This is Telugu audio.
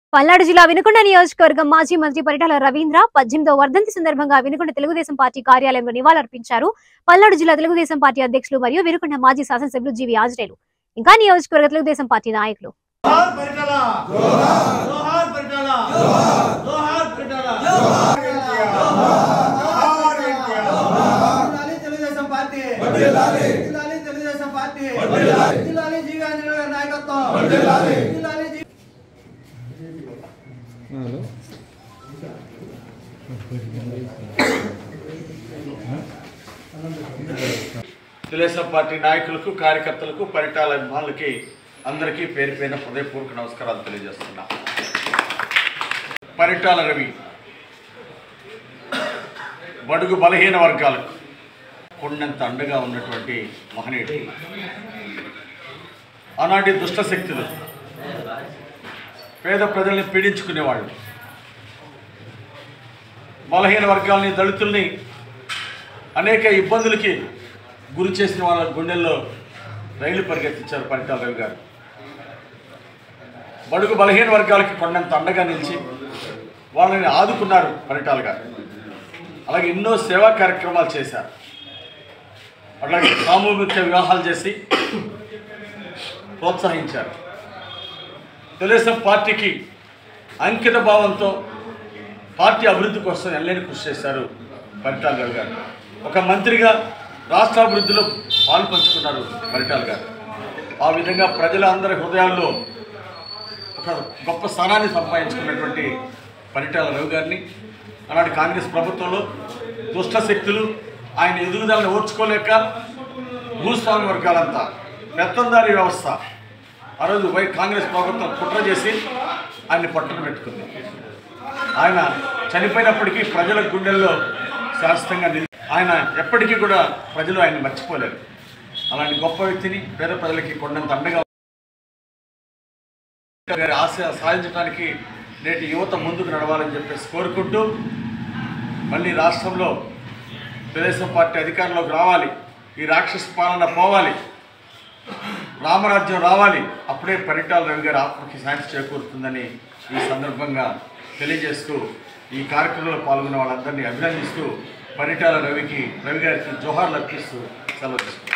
పల్నాడు జిల్లా వినుకొండ నియోజకవర్గం మాజీ మంత్రి పరిటాల రవీంద్ర పద్దెనిమిదవ వర్ధంతి సందర్భంగా వినుకొండ తెలుగుదేశం పార్టీ కార్యాలయంలో నివాళులర్పించారు పల్నాడు జిల్లా తెలుగుదేశం పార్టీ అధ్యక్షులు మరియు వినుకొండ మాజీ శాసనసభ్యులు జీవి ఆంజనేయులు ఇంకా నియోజకవర్గ తెలుగుదేశం పార్టీ నాయకులు జోహార్ పరిటాల జోహార్ పరిటాల జోహార్ పరిటాల జిల్లాలి తెలుగుదేశం పార్టీ జిల్లాలి తెలుగుదేశం పార్టీ జిల్లాలి జీవి ఆంజనేయ గారి నాయకత్వం జిల్లాలి జీ- తెలుగుదేశం పార్టీ నాయకులకు కార్యకర్తలకు పరిటాల అభిమానులకి అందరికీ పేరు పేరున హృదయపూర్వక నమస్కారాలు తెలియజేస్తున్నా పరిటాల రవి బడుగు బలహీన వర్గాలకు కొండంత అండగా ఉన్నటువంటి మహనీయుడు ఆనాటి దుష్ట శక్తులు పేద ప్రజల్ని పీడించుకునేవాళ్ళు బలహీన వర్గాల్ని దళితుల్ని అనేక ఇబ్బందులకి గురి చేసిన వాళ్ళ గుండెల్లో రైలు పరిగెత్తించారు పరిటాల రవి గారు బడుగు బలహీన వర్గాలకి కొండంత అండగా నిలిచి వాళ్ళని ఆదుకున్నారు పరిటాల గారు అలాగే ఎన్నో సేవా కార్యక్రమాలు చేశారు అట్లాగే సామూహిక వివాహాలు చేసి ప్రోత్సహించారు తెలుగుదేశం పార్టీకి అంకిత భావంతో పార్టీ అభివృద్ధి కోసం ఎల్లేని కృషి చేశారు పరిటాల రవి గారు ఒక మంత్రిగా రాష్ట్ర అభివృద్ధిలో పాలు పంచుకున్నారు పరిటాల గారు ఆ విధంగా ప్రజల అందరి హృదయాల్లో ఒక గొప్ప స్థానాన్ని సంపాదించుకున్నటువంటి పరిటాల రవి గారిని అలాంటి కాంగ్రెస్ ప్రభుత్వంలో దుష్ట శక్తులు ఆయన ఎదుగుదలను ఓర్చుకోలేక భూస్వామి వర్గాలంతా పెత్తందారీ వ్యవస్థ ఆ రోజు వై కాంగ్రెస్ ప్రభుత్వం కుట్ర చేసి ఆయన్ని పట్టున పెట్టుకుంది ఆయన చనిపోయినప్పటికీ ప్రజల గుండెల్లో శాశ్వతంగా నిలి ఆయన ఎప్పటికీ కూడా ప్రజలు ఆయన మర్చిపోలేరు అలాంటి గొప్ప వ్యక్తిని పేద ప్రజలకి కొండంత అండగా గారి ఆశ సాధించడానికి నేటి యువత ముందుకు నడవాలని చెప్పేసి కోరుకుంటూ మళ్ళీ రాష్ట్రంలో తెలుగుదేశం పార్టీ అధికారంలోకి రావాలి ఈ రాక్షస పాలన పోవాలి రామరాజ్యం రావాలి అప్పుడే పరిటాల రవి గారి ఆత్మకి శాంతి చేకూరుతుందని ఈ సందర్భంగా తెలియజేస్తూ ఈ కార్యక్రమంలో పాల్గొన్న వాళ్ళందరినీ అభినందిస్తూ పరిటాల రవికి రవి గారికి జోహార్లు అర్పిస్తూ సెలవు తీసుకుంటాను